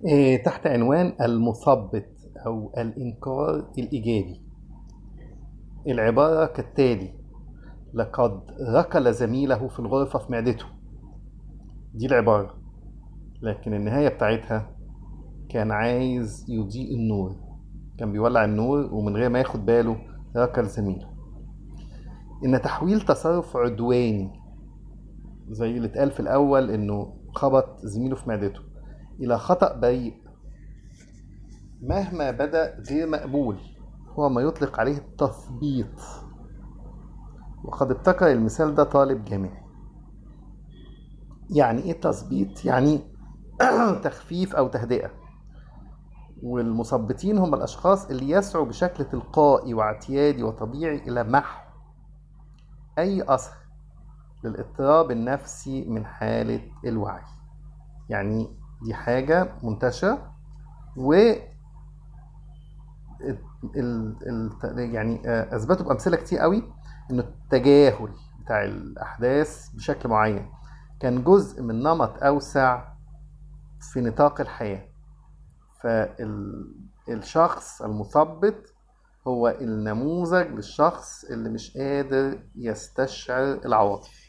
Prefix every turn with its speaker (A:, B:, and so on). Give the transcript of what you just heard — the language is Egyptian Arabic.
A: إيه، تحت عنوان المثبط أو الإنكار الإيجابي العبارة كالتالي لقد ركل زميله في الغرفة في معدته دي العبارة لكن النهاية بتاعتها كان عايز يضيء النور كان بيولع النور ومن غير ما ياخد باله ركل زميله إن تحويل تصرف عدواني زي اللي اتقال في الأول إنه خبط زميله في معدته إلى خطأ بريء مهما بدأ غير مقبول هو ما يطلق عليه التثبيط وقد ابتكر المثال ده طالب جامعي يعني ايه تثبيط يعني تخفيف او تهدئه والمثبطين هم الاشخاص اللي يسعوا بشكل تلقائي واعتيادي وطبيعي الى محو اي اثر للاضطراب النفسي من حاله الوعي يعني دي حاجه منتشره و ال... ال... يعني اثبتوا بامثله كتير قوي ان التجاهل بتاع الاحداث بشكل معين كان جزء من نمط اوسع في نطاق الحياه فالشخص المثبط هو النموذج للشخص اللي مش قادر يستشعر العواطف